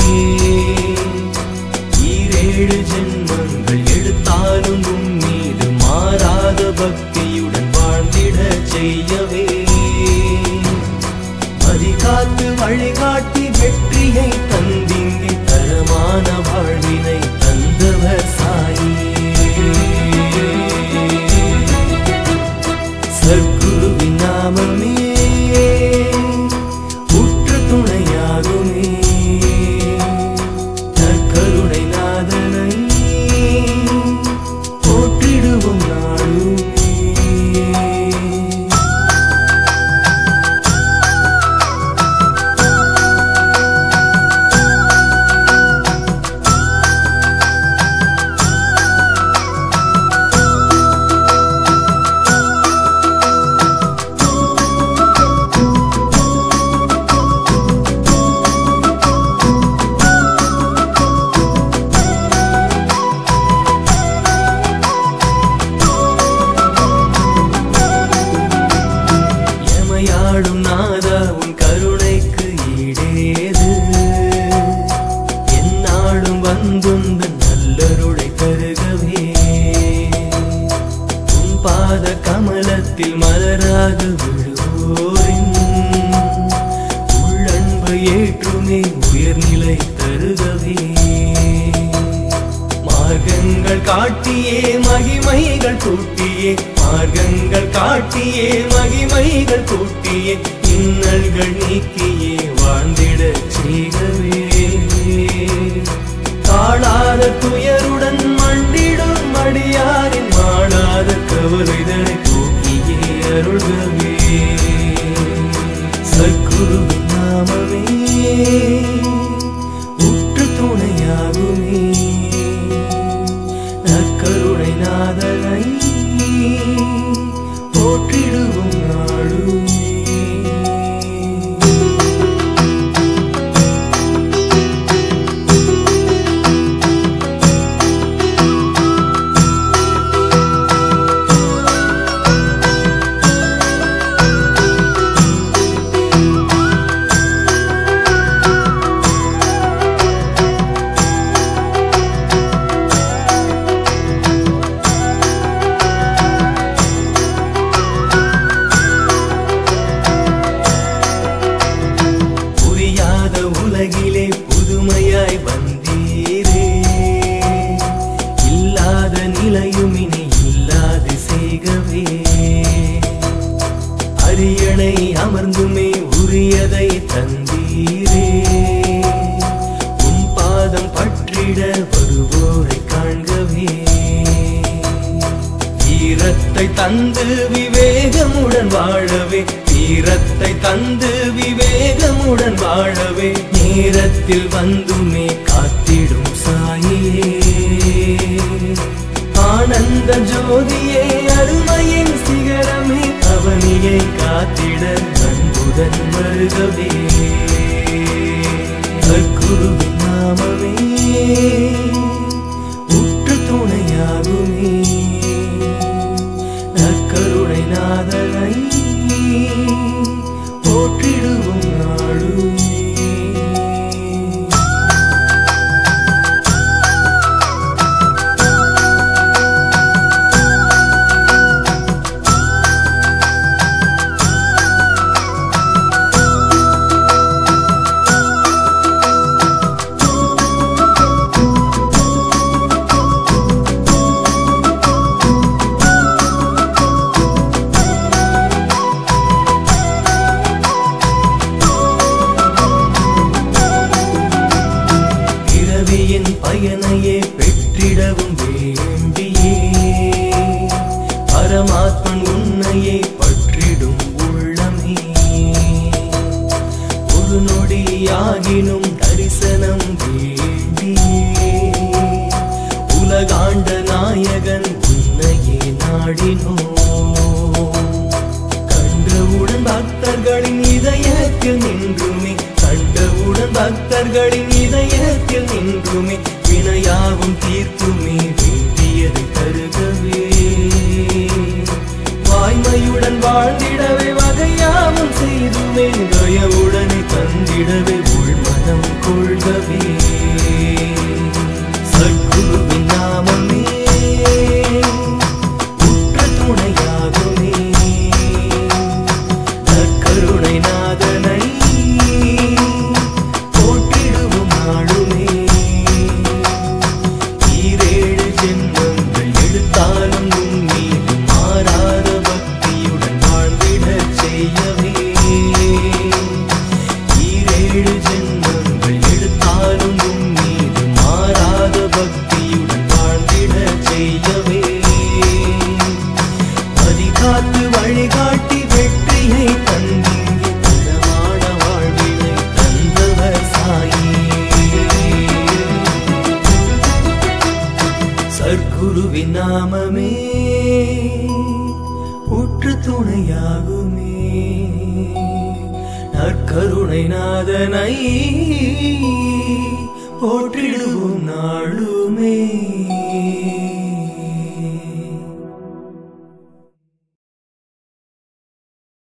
ஈரேழு ஜென்மங்கள் எடுத்தாலும் உன் மீது மாறாத பக்தியுடன் வாழ்ந்திட செய்யவே வழிகாத்து வழிகாட்டி வெற்றியை தந்திங்கே தரமான வாழ்வினை தந்தவர் சாயே சர்க்குருவின் நாமமே உற்ற துணையாகுமே நற்கருணை நாதனை போற்றிடுவோம் நாளுமே எமையாடும் நாதா உன் கருணைக்கு ஈடேது என்னாடும் வந்துந்த நல்லருளை தருகவே உன் பாத கமலத்தில் மலராக விழுவோரின் உள்ளன்பு ஏற்றுமே உயர்நிலை தருகவே மார்க்கங்கள் காட்டியே மகிமைகள் கூட்டியே மார்க்கங்கள் காட்டியே மகிமைகள் கூட்டியே இன்னல்கள் நீக்கியே வாழ்ந்திட செய்கவே தாழாத துயருடன் மண்டிடும் அடியாரின் மாடாத கவலைதனை தூக்கியே அருள்கவே சற்குருவின் நாமமே உற்று துணையாகுமே நற்கருணை நாதனை போற்றிடுவோம் நாடுமே புரியாத உலகிலே புதுமையாய் வந்தீரே இல்லாத நிலையும் இனி இல்லாது செய்கவே அரியணை அமர்ந்துமே உரியதை தந்தீரே உன் பாதம் பற்றிட வருவோரை காண்கவே வீரத்தை தந்து விவேகமுடன் வாழவே வீரத்தை தந்து விவேகமுடன் வாழவே நேரத்தில் வந்துமே காத்திடும் சாயே ஆனந்த ஜோதியே அருமையின் சிகரமே அவனியை காத்திட அன்புடன் வருகவே சற்குருவின் நாமமே உற்று துணையாகுமே நற்கருணை நாதனை போற்றிடுவோம் நாடுமே பிறவியின் பயனையே பெற்றிடவும் வேண்டியே பரமாத்மன் உன்னையே பற்றிடும் உள்ளமே ஒரு நொடியாகினும் தரிசனம் வேண்டியே உலகாண்ட நாயகன் உன்னையே நாடினோம் கண்டவுடன் பக்தர்களின் இதயத்தில் நின்றுமே கண்டவுடன் பக்தர்களின் இதயத்தில் நின்றுமே வினையாவும் தீர்த்துமே வேண்டியதை தருகவே வாய்மையுடன் வாழ்ந்திடவே வகையாவும் செய்துமே தயவுடனே தந்திடவே உள்மனம் கொள்கவே குருவின் நாமமே உற்று துணையாகுமே நற்கருணை நாதனை போற்றிடுவோம் நாளுமே